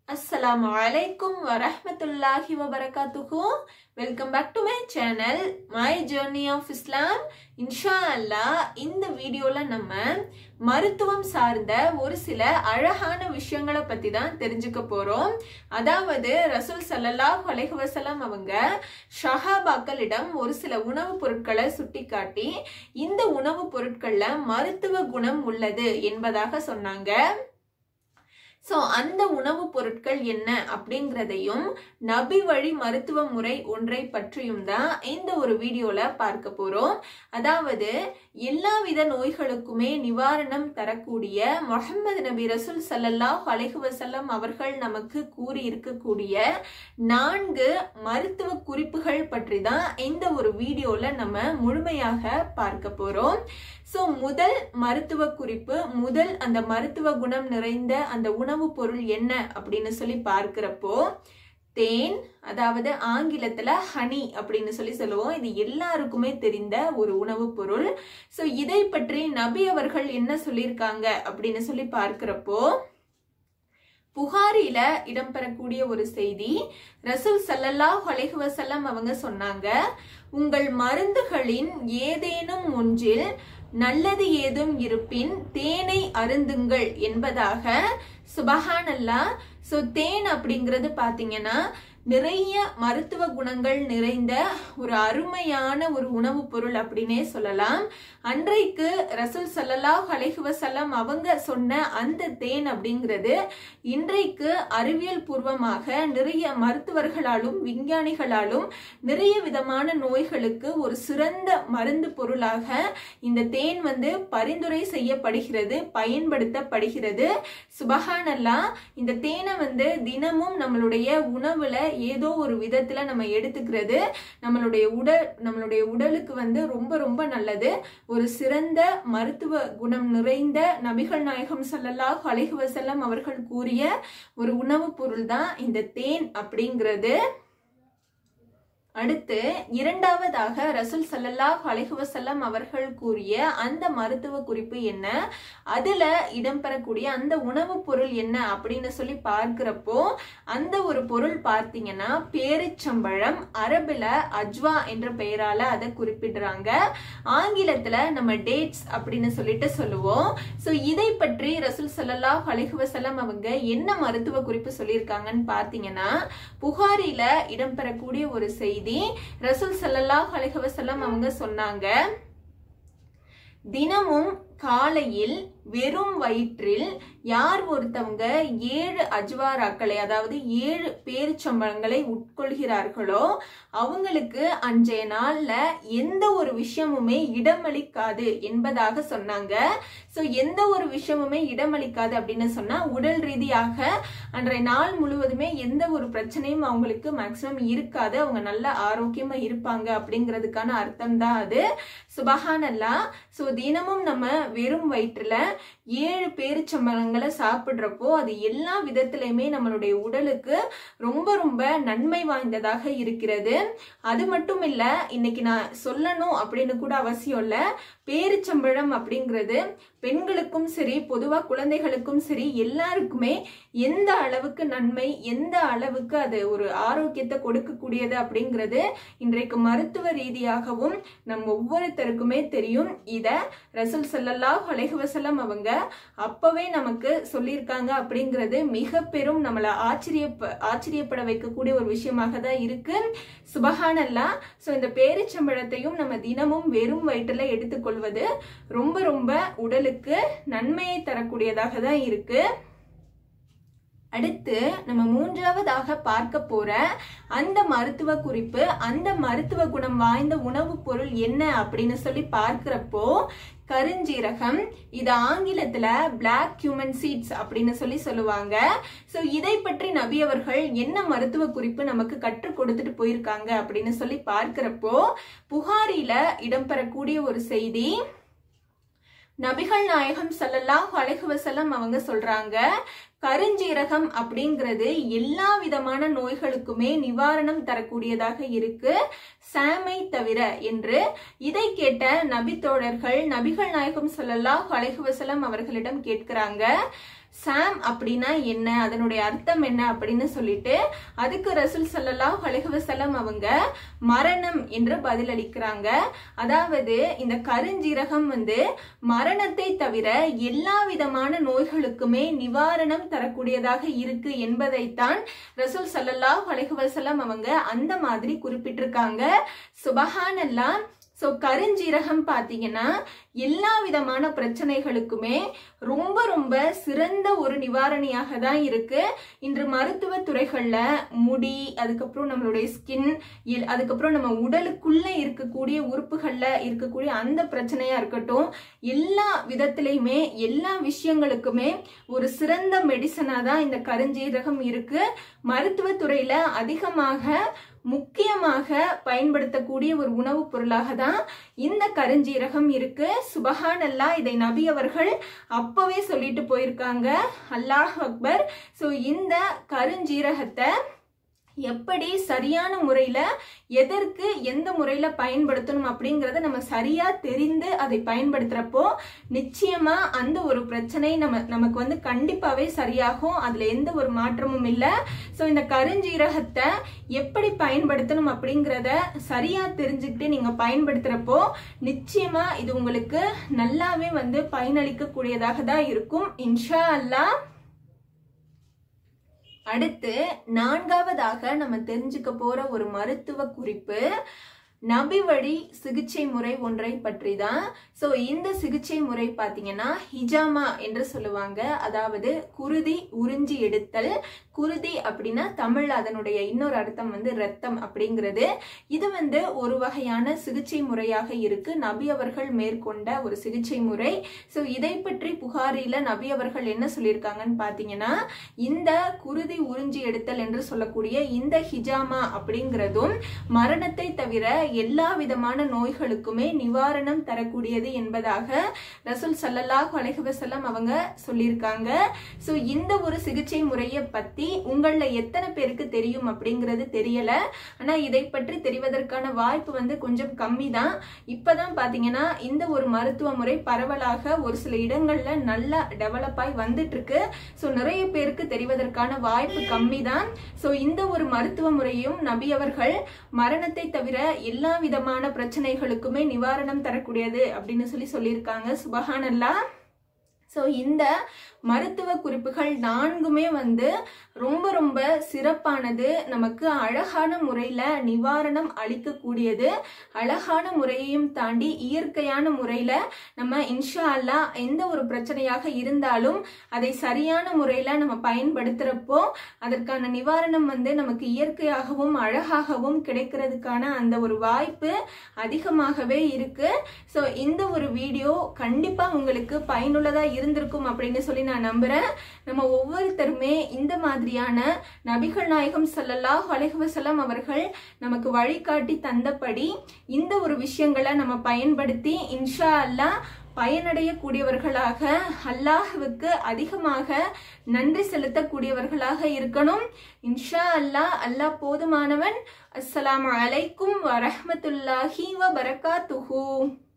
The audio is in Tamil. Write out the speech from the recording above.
அஸ்ஸலாமு அலைக்கும் வரஹ்மத்துல்லாஹி வபரகாத்துஹு welcome back to my channel my journey of Islam இன்ஷா அல்லாஹ் இந்த வீடியோல நம்ம மருத்துவம் சார்ந்த ஒரு சில அழகான விஷயங்களை பத்தி தான் தெரிஞ்சுக்க போறோம் அதாவது ரசூல் ஸல்லல்லாஹு அலைஹி வஸல்லம் அவங்க ஷஹாபாக்களிடம் ஒரு சில உணவுப் பொருட்களை சுட்டிக்காட்டி இந்த உணவுப் பொருட்கள்ல மருத்துவ குணம் உள்ளது என்பதாக சொன்னாங்க ஸோ அந்த உணவுப் பொருட்கள் என்ன அப்படிங்கிறதையும் நபி வழி மருத்துவ முறை ஒன்றை பற்றியும் தான் இந்த ஒரு வீடியோல பார்க்க போறோம் அதாவது எல்லா வித நோய்களுக்குமே நிவாரணம் தரக்கூடிய முகமது நபி ரசூல் சல்லல்லாஹ் அலைஹி வஸல்லம் அவர்கள் நமக்கு கூறி இருக்கக்கூடிய நான்கு மருத்துவ குறிப்புகள் பற்றி தான் இந்த ஒரு வீடியோல நம்ம முழுமையாக பார்க்க போறோம் ஸோ முதல் மருத்துவ குறிப்பு முதல் அந்த மருத்துவ குணம் நிறைந்த அந்த உணவுப் பொருள் என்ன அப்படின்னு சொல்லி பார்க்கிறப்போ தேன் அதாவது ஆங்கிலத்துல ஹனி அப்படின்னு சொல்லி சொல்லுவோம் இது எல்லாருக்குமே தெரிந்த ஒரு உணவுப் பொருள் ஸோ இதை பற்றி நபி அவர்கள் என்ன சொல்லியிருக்காங்க அப்படின்னு சொல்லி பார்க்கிறப்போ புகாரில இடம்பெறக்கூடிய ஒரு செய்தி ரசூல் சல்லல்லாஹ் அலைஹி வஸல்லம் அவங்க சொன்னாங்க உங்கள் மருந்துகளின் ஏதேனும் ஒன்றில் நல்லது ஏதும் இருப்பின் தேனை அருந்துங்கள் என்பதாக சுபஹானல்லா ஸோ தேன் அப்படிங்கிறது பார்த்தீங்கன்னா நிறைய மருத்துவ குணங்கள் நிறைந்த ஒரு அருமையான ஒரு உணவுப் பொருள் அப்படின்னே சொல்லலாம் அன்றைக்கு ரசூல் சல்லல்லாஹ் அலைஹி வஸல்லம் அவங்க சொன்ன அந்த தேன் அப்படிங்கிறது இன்றைக்கு அறிவியல் பூர்வமாக நிறைய மருத்துவர்களாலும் விஞ்ஞானிகளாலும் நிறைய விதமான நோய்களுக்கு ஒரு சிறந்த மருந்து பொருளாக இந்த தேன் வந்து பரிந்துரை செய்யப்படுகிறது பயன்படுத்தப்படுகிறது சுபஹானல்லா இந்த தேனை வந்து தினமும் நம்மளுடைய உணவுல ஏதோ ஒரு விதத்துல நம்ம எடுத்துக்கிறது நம்மளுடைய உடல் நம்மளுடைய உடலுக்கு வந்து ரொம்ப ரொம்ப நல்லது ஒரு சிறந்த மருத்துவ குணம் நிறைந்த நபிகள் நாயகம் ஸல்லல்லாஹு அலைஹி வஸல்லம் அவர்கள் கூறிய ஒரு உணவுப் பொருள் தான் இந்த தேன் அப்படிங்கிறது அடுத்து இரண்டாவதாக ரசூல் சல்லல்லாஹ் அலைஹி வஸல்லம் அவர்கள் கூறிய அந்த மருத்துவ குறிப்பு என்ன அதுல இடம்பெறக்கூடிய அந்த உணவுப் பொருள் என்ன அப்படின்னு சொல்லி பார்க்கிறப்போ அந்த ஒரு பொருள் பார்த்தீங்கன்னா பேரிச்சம்பழம் அரபுல அஜ்வா என்ற பெயரால அதை குறிப்பிடுறாங்க ஆங்கிலத்துல நம்ம டேட்ஸ் அப்படின்னு சொல்லிட்டு சொல்லுவோம் ஸோ இதை பற்றி ரசூல் சல்லல்லாஹ் அலைஹி வஸல்லம் அவங்க என்ன மருத்துவ குறிப்பு சொல்லியிருக்காங்கன்னு பார்த்தீங்கன்னா புகாரில இடம்பெறக்கூடிய ஒரு செய்தி ரசூல் சல்லல்லாஹ் அலைஹி வஸல்லம் அவங்க சொன்னாங்க தினமும் காலையில் வெறும் வயிற்றில் யார் ஒருத்தவங்க ஏழு அஜ்வாராக்களை அதாவது ஏழு பேரிச்சம்பழங்களை உட்கொள்கிறார்களோ அவங்களுக்கு அன்றைய நாள்ல எந்த ஒரு விஷயமுமே இடமளிக்காது என்பதாக சொன்னாங்க ஸோ எந்த ஒரு விஷயமுமே இடமளிக்காது அப்படின்னு சொன்னா உடல் ரீதியாக அன்றைய நாள் முழுவதுமே எந்த ஒரு பிரச்சனையும் அவங்களுக்கு மேக்சிமம் இருக்காது அவங்க நல்ல ஆரோக்கியமா இருப்பாங்க அப்படிங்கிறதுக்கான அர்த்தம் தான் அது சுபஹானல்லா ஸோ தினமும் நம்ம வெறும் வயிற்றுல ஏழு பேரிச்சம்பழங்களை சாப்பிட்றப்போ அது எல்லா விதத்திலையுமே நம்மளுடைய உடலுக்கு ரொம்ப ரொம்ப நன்மை வாய்ந்ததாக இருக்கிறது அது மட்டும் இல்ல இன்னைக்கு நான் சொல்லணும் அப்படின்னு கூட அவசியம் இல்ல பேரிச்சம்பழம் அப்படிங்கிறது பெண்களுக்கும் சரி பொதுவா குழந்தைகளுக்கும் சரி எல்லாருக்குமே எந்த அளவுக்கு நன்மை எந்த அளவுக்கு அது ஒரு ஆரோக்கியத்தை கொடுக்கக்கூடியது அப்படிங்கிறது இன்றைக்கு மருத்துவ ரீதியாகவும் நம் ஒவ்வொருத்தருக்குமே தெரியும் இத ரசூல் சல்லல்லாஹ் அலைஹி வஸல்லம் அவங்க அப்பவே நமக்கு சொல்லியிருக்காங்க அப்படிங்கிறது மிக பெரும் நம்மளை ஆச்சரியப்ப ஆச்சரியப்பட வைக்கக்கூடிய ஒரு விஷயமாக தான் இருக்கு சுபஹானல்லா ஸோ இந்த பேரிச்சம்பழத்தையும் நம்ம தினமும் வெறும் வயிற்றுல எடுத்துக்கொள்வது ரொம்ப ரொம்ப உடலுக்கு நன்மையை தரக்கூடியதாக தான் இருக்கு அடுத்து நம்ம மூன்றாவதாக பார்க்க போற அந்த மருத்துவ குறிப்பு அந்த மருத்துவ குணம் வாய்ந்த உணவுப் பொருள் என்ன அப்படின்னு சொல்லி பார்க்கிறப்போ கருஞ்சீரகம் இது ஆங்கிலத்துல பிளாக் ஹியூமன் சீட்ஸ் அப்படின்னு சொல்லி சொல்லுவாங்க ஸோ இதை பற்றி நபி அவர்கள் என்ன மருத்துவ குறிப்பு நமக்கு கற்றுக் கொடுத்துட்டு போயிருக்காங்க அப்படின்னு சொல்லி பார்க்கிறப்போ புகாரில இடம்பெறக்கூடிய ஒரு செய்தி நபிகள் நாயகம் சல்லல்லாஹ் அலைஹி வஸல்லம் அவங்க சொல்றாங்க கருஞ்சீரகம் அப்படிங்கிறது எல்லா விதமான நோய்களுக்குமே நிவாரணம் தரக்கூடியதாக இருக்கு சாமை தவிர என்று இதை கேட்ட நபி தோழர்கள் நபிகள் நாயகம் ஸல்லல்லாஹு அலைஹி வஸல்லம் அவர்களிடம் கேட்கிறாங்க சாம் அப்படின்னா என்ன அதனுடைய அர்த்தம் என்ன அப்படின்னு சொல்லிட்டு அதுக்கு ரசூல் ஸல்லல்லாஹு அலைஹி வஸல்லம் அவங்க மரணம் என்று பதிலளிக்கிறாங்க அதாவது இந்த கருஞ்சீரகம் வந்து மரணத்தை தவிர எல்லா விதமான நோய்களுக்குமே நிவாரணம் தரக்கூடியதாக இருக்கு என்பதைத்தான் ரசூல் ஸல்லல்லாஹு அலைஹி வஸல்லம் அவங்க அந்த மாதிரி குறிப்பிட்டிருக்காங்க சுபஹானல்லாஹ் ஸோ கருஞ்சீரகம் பார்த்தீங்கன்னா எல்லா விதமான பிரச்சனைகளுக்குமே ரொம்ப ரொம்ப சிறந்த ஒரு நிவாரணியாக தான் இருக்கு இன்று மருத்துவ துறைகள்ல முடி அதுக்கப்புறம் நம்மளுடைய ஸ்கின் அதுக்கப்புறம் நம்ம உடலுக்குள்ள இருக்கக்கூடிய உறுப்புகள்ல இருக்கக்கூடிய அந்த பிரச்சனையா இருக்கட்டும் எல்லா விதத்திலையுமே எல்லா விஷயங்களுக்குமே ஒரு சிறந்த மெடிசனா தான் இந்த கருஞ்சீரகம் இருக்கு மருத்துவ துறையில அதிகமாக முக்கியமாக பயன்படுத்தக்கூடிய ஒரு உணவுப் பொருளாக தான் இந்த கருஞ்சீரகம் இருக்கு சுபஹான் அல்லா இதை நபி அவர்கள் அப்பவே சொல்லிட்டு போயிருக்காங்க அல்லாஹ் அக்பர் ஸோ இந்த கருஞ்சீரகத்தை எப்படி சரியான முறையில எதற்கு எந்த முறையில பயன்படுத்தணும் அப்படிங்கறத நம்ம சரியா தெரிந்து அதை பயன்படுத்துறப்போ நிச்சயமா அந்த ஒரு பிரச்சனை நம்ம நமக்கு வந்து கண்டிப்பாவே சரியாகும் அதுல எந்த ஒரு மாற்றமும் இல்லை ஸோ இந்த கருஞ்சீரகத்தை எப்படி பயன்படுத்தணும் அப்படிங்கிறத சரியா தெரிஞ்சுக்கிட்டு நீங்க பயன்படுத்துறப்போ நிச்சயமா இது உங்களுக்கு நல்லாவே வந்து பயனளிக்க கூடியதாக தான் இருக்கும் இன்ஷா அல்லாஹ் அடுத்து நான்காவதாக நம்ம தெரிஞ்சுக்க போற ஒரு மருத்துவ குறிப்பு நபி வழி சிகிச்சை முறை ஒன்றை பற்றி தான் ஸோ இந்த சிகிச்சை முறை பார்த்தீங்கன்னா ஹிஜாமா என்று சொல்லுவாங்க அதாவது குருதி உறிஞ்சி எடுத்தல் குருதி அப்படின்னா தமிழ் அதனுடைய இன்னொரு அர்த்தம் வந்து ரத்தம் அப்படிங்கிறது இது வந்து ஒரு வகையான சிகிச்சை முறையாக இருக்கு நபி அவர்கள் மேற்கொண்ட ஒரு சிகிச்சை முறை ஸோ இதை பற்றி புகாரில நபி அவர்கள் என்ன சொல்லியிருக்காங்கன்னு பார்த்தீங்கன்னா இந்த குருதி உறிஞ்சி எடுத்தல் என்று சொல்லக்கூடிய இந்த ஹிஜாமா அப்படிங்கிறதும் மரணத்தை தவிர எல்லா விதமான நோய்களுக்குமே நிவாரணம் தரக்கூடியது என்பதாக ரசூல் சல்லல்லாஹு அலைஹி வஸல்லம் அவங்க சொல்லியிருக்காங்க ஸோ இந்த ஒரு சிகிச்சை முறையை பத்தி உங்கள எத்தனை பேருக்கு தெரியும் அப்படிங்கிறது தெரியல ஆனா இதை பற்றி தெரிவதற்கான வாய்ப்பு வந்து கொஞ்சம் கம்மி தான் இப்பதான் பாத்தீங்கன்னா இந்த ஒரு மருத்துவ முறை பரவலாக ஒரு சில இடங்கள்ல நல்லா டெவலப் ஆகி வந்துட்டு இருக்கு ஸோ நிறைய பேருக்கு தெரிவதற்கான வாய்ப்பு கம்மி தான் ஸோ இந்த ஒரு மருத்துவ முறையும் நபி அவர்கள் மரணத்தை தவிர எல்லா விதமான பிரச்சனைகளுக்குமே நிவாரணம் தரக்கூடியது அப்படின்னு சொல்லி சொல்லியிருக்காங்க சுபஹானல்லா ஸோ இந்த மருத்துவ குறிப்புகள் நான்குமே வந்து ரொம்ப ரொம்ப சிறப்பானது நமக்கு அழகான முறையில் நிவாரணம் அளிக்கக்கூடியது அழகான முறையையும் தாண்டி இயற்கையான முறையில் நம்ம இன்ஷா அல்லா எந்த ஒரு பிரச்சனையாக இருந்தாலும் அதை சரியான முறையில் நம்ம பயன்படுத்துகிறப்போ அதற்கான நிவாரணம் வந்து நமக்கு இயற்கையாகவும் அழகாகவும் கிடைக்கிறதுக்கான அந்த ஒரு வாய்ப்பு அதிகமாகவே இருக்கு ஸோ இந்த ஒரு வீடியோ கண்டிப்பாக உங்களுக்கு பயனுள்ளதாக இருந்திருக்கும் அப்படின்னு சொல்லி நான் நம்புறேன் நம்ம ஒவ்வொருத்தருமே இந்த மாதிரியான நபிகள் நாயகம் ஸல்லல்லாஹு அலைஹி வஸல்லம் அவர்கள் நமக்கு வழிகாட்டி தந்தபடி இந்த ஒரு விஷயங்களை நம்ம பயன்படுத்தி இன்ஷா அல்லாஹ் பயனடையக்கூடியவர்களாக அல்லாஹ்வுக்கு அதிகமாக நன்றி செலுத்தக்கூடியவர்களாக இருக்கணும் இன்ஷா அல்லாஹ் அல்லாஹ் போதுமானவன் அஸ்ஸலாமு அலைக்கும் வரஹ்மத்துல்லாஹி வ பரகாத்துஹு